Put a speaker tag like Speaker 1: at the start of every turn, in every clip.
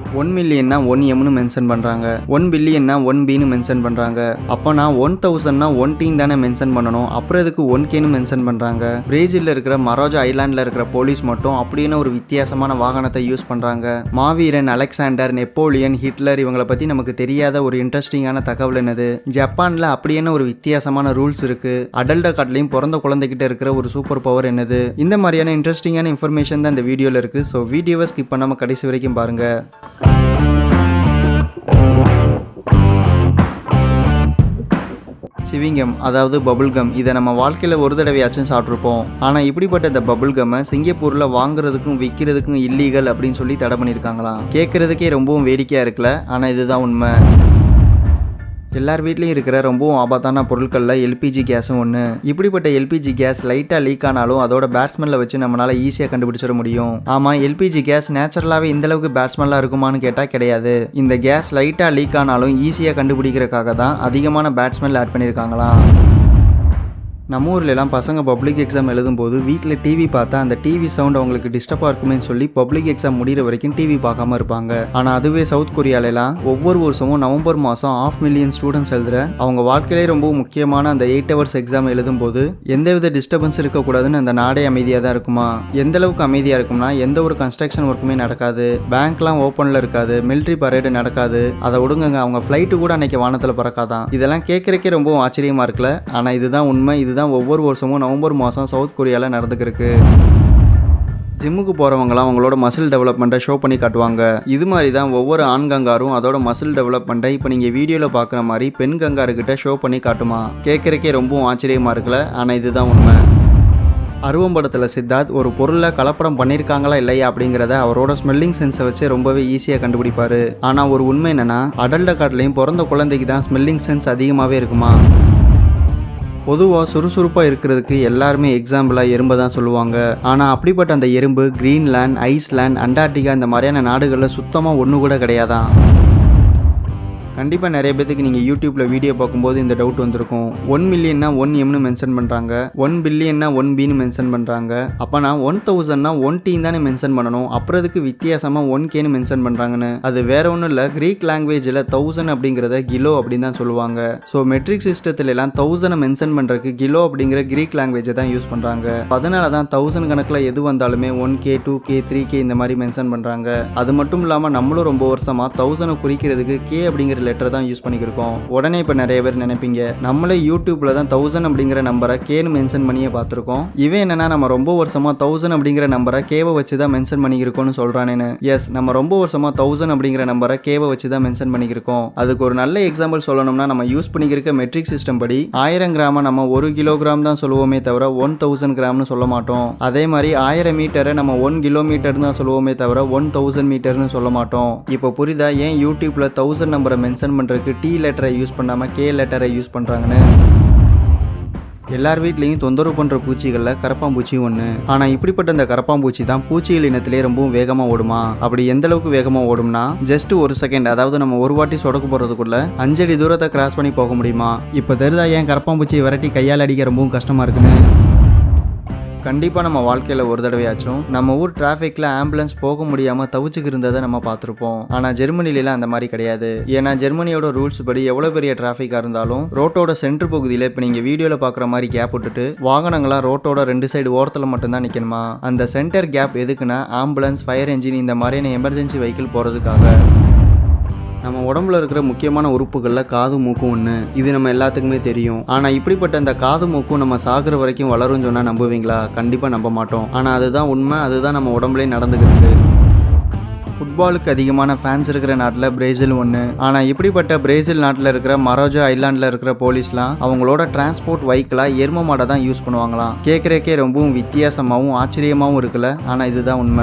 Speaker 1: one மில்லியன்னா one எம்னு mention பண்ணுறாங்க ஒன் பில்லியன்னா ஒன் பின்னு மென்ஷன் பண்ணுறாங்க அப்போ நான் ஒன் தௌசண்ட்னா ஒன் டீன் தானே மென்ஷன் பண்ணணும் அப்புறம் இதுக்கு ஒன் கேன்னு மென்ஷன் பண்ணுறாங்க பிரேசிலில் இருக்கிற மரோஜா ஐலாண்டில் இருக்கிற போலீஸ் மட்டும் அப்படின்னு ஒரு வித்தியாசமான வாகனத்தை யூஸ் பண்ணுறாங்க மாவீரன் அலெக்சாண்டர் நெப்போலியன் ஹிட்லர் இவங்களை பற்றி நமக்கு தெரியாத ஒரு இன்ட்ரெஸ்டிங்கான தகவல் என்னது ஜப்பானில் அப்படியான ஒரு வித்தியாசமான ரூல்ஸ் இருக்கு அடல்ட காட்டிலையும் பிறந்த குழந்தைகிட்ட இருக்கிற ஒரு சூப்பர் பவர் என்னது இந்த மாதிரியான இன்ட்ரெஸ்டிங்கான இன்ஃபர்மேஷன் தான் இந்த வீடியோவில் இருக்கு ஸோ வீடியோவை ஸ்கிப் பண்ணாமல் கடைசி வரைக்கும் பாருங்க சிவிங்கம் அதாவது பபுள் கம் இதை நம்ம வாழ்க்கையில் ஒரு தடவையாச்சும் சாப்பிட்ருப்போம் ஆனால் இப்படிப்பட்ட இந்த பபுள் கம்மை சிங்கப்பூரில் வாங்குறதுக்கும் விற்கிறதுக்கும் இல்லீகல் அப்படின்னு சொல்லி தடை பண்ணியிருக்காங்களாம் கேட்குறதுக்கே ரொம்பவும் வேடிக்கையாக இருக்குல்ல ஆனால் இதுதான் உண்மை எல்லார் வீட்லேயும் இருக்கிற ரொம்பவும் ஆபத்தான பொருட்களில் எல்பிஜி கேஸும் ஒன்று இப்படிப்பட்ட எல்பிஜி கேஸ் லைட்டாக லீக் ஆனாலும் அதோட பேட்ஸ்மெல்ல வச்சு நம்மளால் ஈஸியாக கண்டுபிடிச்சிட முடியும் ஆமாம் எல்பிஜி கேஸ் நேச்சுரலாகவே இந்த அளவுக்கு பேட்ஸ்மெல்லாக இருக்குமான்னு கேட்டால் கிடையாது இந்த கேஸ் லைட்டாக லீக் ஆனாலும் ஈஸியாக கண்டுபிடிக்கிறதுக்காக தான் அதிகமான பேட்ஸ்மெல் ஆட் பண்ணியிருக்காங்களாம் நம்ம ஊர்லலாம் பசங்க பப்ளிக் எக்ஸாம் எழுதும்போது வீட்டில் டிவி பார்த்தா அந்த டிவி சவுண்ட் அவங்களுக்கு டிஸ்டர்பாக இருக்குமேன்னு சொல்லி பப்ளிக் எக்ஸாம் முடிகிற வரைக்கும் டிவி பார்க்காம இருப்பாங்க ஆனால் அதுவே சவுத் கொரியாலலாம் ஒவ்வொரு வருஷமும் நவம்பர் மாதம் ஆஃப் மில்லியன் ஸ்டூடெண்ட்ஸ் எழுதுற அவங்க வாழ்க்கையிலே ரொம்ப முக்கியமான அந்த எயிட் ஹவர்ஸ் எக்ஸாம் எழுதும்போது எந்தவித டிஸ்டர்பன்ஸ் இருக்கக்கூடாதுன்னு அந்த நாடே அமைதியாக தான் இருக்குமா எந்த அளவுக்கு அமைதியாக இருக்கும்னா எந்த ஒரு கன்ஸ்ட்ரக்ஷன் ஒர்க்குமே நடக்காது பேங்க்லாம் ஓப்பனில் இருக்காது மிலிட்ரி பரேடு நடக்காது அதை விடுங்க அவங்க ஃப்ளைட்டு கூட அன்னைக்கு வானத்தில் பறக்காதான் இதெல்லாம் கேட்குறக்கே ரொம்ப ஆச்சரியமா இருக்குல்ல ஆனால் இதுதான் உண்மை இதுதான் ஒவ்வொரு வருஷமும் நவம்பர் மாதம் சவுத் கொரியாவில் நடந்துக்கிருக்கு ஜிம்முக்கு போகிறவங்களாம் அவங்களோட மசில் டெவலப்மெண்ட்டை ஷோ பண்ணி காட்டுவாங்க இது மாதிரி தான் ஒவ்வொரு ஆண் கங்காரும் அதோட மசில் டெவலப்மெண்ட்டை இப்போ நீங்கள் வீடியோவில் பார்க்குற மாதிரி பெண் கங்காருக்கிட்ட ஷோ பண்ணி காட்டுமா கேட்குறக்கே ரொம்பவும் ஆச்சரியமாக இருக்குல்ல ஆனால் இதுதான் உண்மை அருவம் படத்தில் சித்தார்த் ஒரு பொருளை கலப்படம் பண்ணியிருக்காங்களா இல்லையா அப்படிங்கிறத அவரோட ஸ்மெல்லிங் சென்ஸை வச்சு ரொம்பவே ஈஸியாக கண்டுபிடிப்பாரு ஆனால் ஒரு உண்மை என்னன்னா அடல்ட காட்டிலையும் பிறந்த குழந்தைக்கு தான் ஸ்மெல்லிங் சென்ஸ் அதிகமாகவே இருக்குமா பொதுவாக சுறுசுறுப்பாக இருக்கிறதுக்கு எல்லாருமே எக்ஸாம்பிளாக எறும்பை தான் சொல்லுவாங்க ஆனால் அப்படிப்பட்ட அந்த எறும்பு கிரீன்லேண்ட் ஐஸ்லேண்ட் அண்டார்டிகா இந்த மாதிரியான நாடுகளில் சுத்தமாக ஒன்று கூட கிடையாதான் கண்டிப்பாக நிறைய பேத்துக்கு நீங்கள் யூடியூப்பில் வீடியோ பார்க்கும்போது இந்த டவுட் வந்திருக்கும் ஒன் மில்லியன்னா ஒன் எம்னு மென்ஷன் பண்ணுறாங்க ஒன் பில்லியன்னா ஒன் பின்னு மென்ஷன் பண்ணுறாங்க அப்போனா ஒன் தௌசண்ட்னா ஒன் டீன் தானே மென்ஷன் பண்ணணும் அப்புறம் அதுக்கு வித்தியாசமாக ஒன் கேன்னு மென்ஷன் பண்ணுறாங்கன்னு அது வேற ஒன்றும் இல்லை க்ரீக் லாங்குவேஜில் தௌசண்ட் அப்படிங்கிறத கிலோ அப்படின்னு தான் சொல்லுவாங்க ஸோ மெட்ரிக் சிஸ்டத்துல எல்லாம் தௌசண்டை மென்ஷன் பண்ணுறதுக்கு கிலோ அப்படிங்கிற க்ரீக் லாங்குவேஜை தான் யூஸ் பண்ணுறாங்க அதனால தான் தௌசண்ட் கணக்கில் எது வந்தாலுமே one K two K three K இந்த மாதிரி மென்ஷன் பண்ணுறாங்க அது மட்டும் இல்லாமல் நம்மளும் ரொம்ப வருஷமாக தௌசண்டை குறிக்கிறதுக்கு கே அப்படிங்கிற லெட்டர் தான் யூஸ் பண்ணிக்கிருக்கோம் உடனே இப்போ நிறைய பேர் நினைப்பீங்க நம்மளே யூடியூப்ல தான் தௌசண்ட் அப்படிங்கிற நம்பரை கேன்னு மென்ஷன் பண்ணியே பார்த்துருக்கோம் இவன் என்னன்னா நம்ம ரொம்ப வருஷமா தௌசண்ட் அப்படிங்கிற நம்பரை கேவை வச்சு தான் மென்ஷன் பண்ணியிருக்கோம்னு சொல்றானேன்னு எஸ் நம்ம ரொம்ப வருஷமா தௌசண்ட் அப்படிங்கிற நம்பரை கேவை வச்சு தான் மென்ஷன் பண்ணியிருக்கோம் அதுக்கு ஒரு நல்ல எக்ஸாம்பிள் சொல்லணும்னா நம்ம யூஸ் பண்ணியிருக்க மெட்ரிக் சிஸ்டம் படி ஆயிரம் கிராம நம்ம ஒரு கிலோகிராம் தான் சொல்லுவோமே தவிர ஒன் தௌசண்ட் கிராம்னு சொல்ல மாட்டோம் அதே மாதிரி ஆயிரம் மீட்டரை நம்ம ஒன் கிலோமீட்டர் தான் சொல்லுவோமே தவிர ஒன் தௌசண்ட் மீட்டர்னு சொல்ல மாட்டோம் இப்போ புரியுதா ஏன் யூடியூப்ல தௌசண்ட் நம்பரை மென்ஷன் பண்ணுறதுக்கு டி லெட்டரை யூஸ் பண்ணாமல் கே லெட்டரை யூஸ் பண்ணுறாங்கன்னு எல்லார் வீட்லேயும் தொந்தரவு பண்ணுற பூச்சிகளில் கரப்பாம்பூச்சி ஒன்று ஆனால் இப்படிப்பட்ட இந்த கரப்பாம்பூச்சி தான் பூச்சிகள் இனத்திலே ரொம்பவும் வேகமாக ஓடுமா அப்படி எந்த அளவுக்கு வேகமாக ஓடும்னா ஜஸ்ட் ஒரு செகண்ட் அதாவது நம்ம ஒரு வாட்டி சொடக்கு போகிறதுக்குள்ள அஞ்சடி தூரத்தை கிராஸ் பண்ணி போக முடியுமா இப்போ தெரிதா ஏன் கரப்பாம்பூச்சியை விரட்டி கையால் அடிக்க ரொம்பவும் கஷ்டமாக இருக்குன்னு கண்டிப்பாக நம்ம வாழ்க்கையில் ஒரு தடவையாச்சும் நம்ம ஊர் டிராஃபிக்கில் ஆம்புலன்ஸ் போக முடியாமல் தவிச்சுக்கு இருந்ததை நம்ம பார்த்துருப்போம் ஆனால் ஜெர்மனிலலாம் அந்த மாதிரி கிடையாது ஏன்னா ஜெர்மனியோட ரூல்ஸ் படி எவ்வளோ பெரிய டிராஃபிக்காக இருந்தாலும் ரோட்டோட சென்டர் பகுதியில் இப்போ நீங்கள் வீடியோவில் பார்க்குற மாதிரி கேப் விட்டுட்டு வாகனங்களாம் ரோட்டோட ரெண்டு சைடு ஓரத்தில் மட்டும்தான் நிற்கணுமா அந்த சென்டர் கேப் எதுக்குன்னா ஆம்புலன்ஸ் ஃபயர் என்ஜின் இந்த மாதிரியான எமர்ஜென்சி வெஹிக்கிள் போகிறதுக்காக நம்ம உடம்புல இருக்கிற முக்கியமான உறுப்புகளில் காது மூக்கும் ஒன்று இது நம்ம எல்லாத்துக்குமே தெரியும் ஆனால் இப்படிப்பட்ட இந்த காது மூக்கும் நம்ம சாகுற வரைக்கும் வளரும்னு சொன்னால் நம்புவீங்களா கண்டிப்பாக நம்ப மாட்டோம் ஆனால் அதுதான் உண்மை அதுதான் நம்ம உடம்புலே நடந்துக்கிட்டு ஃபுட்பாலுக்கு அதிகமான ஃபேன்ஸ் இருக்கிற நாட்டில் பிரேசில் ஒன்று ஆனால் இப்படிப்பட்ட பிரேசில் நாட்டில் இருக்கிற மரோஜா ஐலாண்டில் இருக்கிற போலீஸ்லாம் அவங்களோட டிரான்ஸ்போர்ட் வெஹிக்கிளாக எரும மாடை தான் யூஸ் பண்ணுவாங்களாம் கேட்குறக்கே ரொம்பவும் வித்தியாசமாகவும் ஆச்சரியமாகவும் இருக்குல்ல ஆனால் இதுதான் உண்மை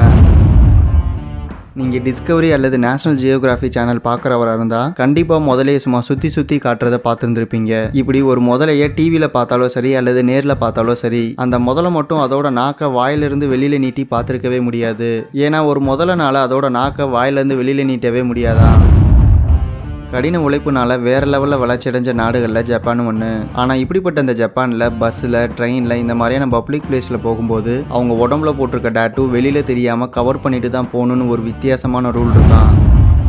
Speaker 1: நீங்கள் டிஸ்கவரி அல்லது நேஷனல் ஜியோகிராஃபி சேனல் பார்க்குறவராக இருந்தால் கண்டிப்பாக முதலையை சும்மா சுற்றி சுற்றி காட்டுறதை பார்த்துருந்துருப்பீங்க இப்படி ஒரு முதலையை டிவியில் பார்த்தாலோ சரி அல்லது நேரில் பார்த்தாலோ சரி அந்த முதலை மட்டும் அதோட நாக்கை வாயிலிருந்து வெளியில் நீட்டி பார்த்துருக்கவே முடியாது ஏன்னா ஒரு முதலைனால அதோட நாக்கை வாயிலிருந்து வெளியில் நீட்டவே முடியாதான் கடின உழைப்புனால வேற லெவலில் வளர்ச்சி அடைஞ்ச நாடுகளில் ஜப்பான் ஒன்று ஆனால் இப்படிப்பட்ட இந்த ஜப்பானில் பஸ்ஸில் ட்ரெயினில் இந்த மாதிரியான பப்ளிக் பிளேஸில் போகும்போது அவங்க உடம்புல போட்டிருக்க டேட்டு வெளியில் தெரியாமல் கவர் பண்ணிட்டு தான் போகணுன்னு ஒரு வித்தியாசமான ரூல் இருக்கான்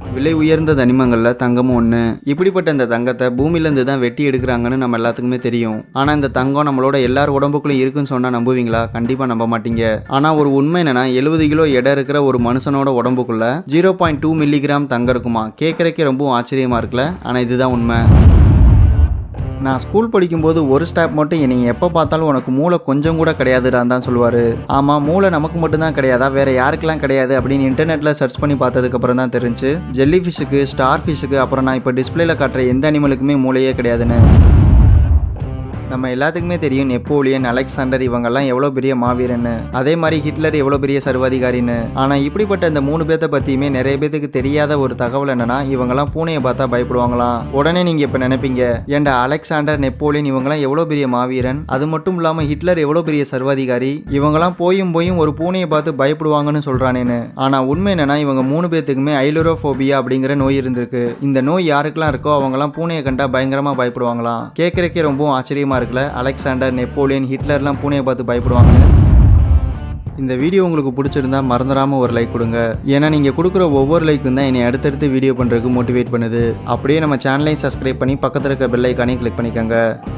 Speaker 1: விலை உயர்ந்த தனிமங்கள்ல தங்கமும் ஒன்று இப்படிப்பட்ட இந்த தங்கத்தை பூமியிலேருந்து தான் வெட்டி எடுக்கிறாங்கன்னு நம்ம எல்லாத்துக்குமே தெரியும் ஆனால் இந்த தங்கம் நம்மளோட எல்லார் உடம்புக்குள்ளயும் இருக்குன்னு சொன்னால் நம்புவீங்களா கண்டிப்பாக நம்ப மாட்டீங்க ஆனால் ஒரு உண்மை என்னன்னா எழுபது கிலோ எடை இருக்கிற ஒரு மனுஷனோட உடம்புக்குள்ள ஜீரோ பாயிண்ட் டூ மில்லிகிராம் தங்கம் இருக்குமா கேட்குறக்கே ரொம்ப ஆச்சரியமா இருக்குல்ல ஆனால் இதுதான் உண்மை நான் ஸ்கூல் படிக்கும்போது ஒரு ஸ்டாப் மட்டும் என்னை எப்போ பார்த்தாலும் உனக்கு மூளை கொஞ்சம் கூட கிடையாதுடான்னு தான் சொல்லுவார் ஆமாம் மூளை நமக்கு மட்டும்தான் கிடையாதா வேற யாருக்கெல்லாம் கிடையாது அப்படின்னு இன்டர்நெட்டில் சர்ச் பண்ணி பார்த்ததுக்கப்புறம் தான் தெரிஞ்சு ஜெல்லி ஃபிஷ்ஷுக்கு ஸ்டார் ஃபிஷ்ஷுக்கு அப்புறம் நான் இப்போ டிஸ்பிளேல காட்டுற எந்த அனிமலுக்குமே மூளையே கிடையாதுன்னு நம்ம எல்லாத்துக்குமே தெரியும் நெப்போலியன் அலெக்சாண்டர் இவங்கெல்லாம் எவ்வளோ பெரிய மாவீரன்னு அதே மாதிரி ஹிட்லர் எவ்வளோ பெரிய சர்வாதிகாரின்னு ஆனால் இப்படிப்பட்ட இந்த மூணு பேர்த்த பற்றியுமே நிறைய பேத்துக்கு தெரியாத ஒரு தகவல் என்னன்னா இவங்கெல்லாம் பூனையை பார்த்தா பயப்படுவாங்களாம் உடனே நீங்கள் இப்போ நினைப்பீங்க ஏன்டா அலெக்சாண்டர் நெப்போலியன் இவங்கெல்லாம் எவ்வளோ பெரிய மாவீரன் அது மட்டும் இல்லாமல் ஹிட்லர் எவ்வளோ பெரிய சர்வாதிகாரி இவங்கெல்லாம் போயும் போயும் ஒரு பூனையை பார்த்து பயப்படுவாங்கன்னு சொல்கிறானேன்னு ஆனால் உண்மை என்னன்னா இவங்க மூணு பேர்த்துக்குமே ஐலோரோஃபோபியா அப்படிங்கிற நோய் இருந்திருக்கு இந்த நோய் யாருக்கெல்லாம் இருக்கோ அவங்கெல்லாம் பூனையை கண்டா பயங்கரமாக பயப்படுவாங்களாம் கேட்குறக்கே ரொம்பவும் ஆச்சரியமாக இருக்குல்ல அலெக்சாண்டர் நெப்போலியன் ஹிட்லர்லாம் பூனையை பார்த்து பயப்படுவாங்க இந்த வீடியோ உங்களுக்கு பிடிச்சிருந்தா மறந்துடாமல் ஒரு லைக் கொடுங்க ஏன்னா நீங்கள் கொடுக்குற ஒவ்வொரு லைக்கும் தான் என்னை அடுத்தடுத்து வீடியோ பண்ணுறதுக்கு மோட்டிவேட் பண்ணுது அப்படியே நம்ம சேனலையும் சப்ஸ்கிரைப் பண்ணி பக்கத்தில் இருக்க பெல் ஐக்கானையும் கிளிக் பண்ணிக்கோங்க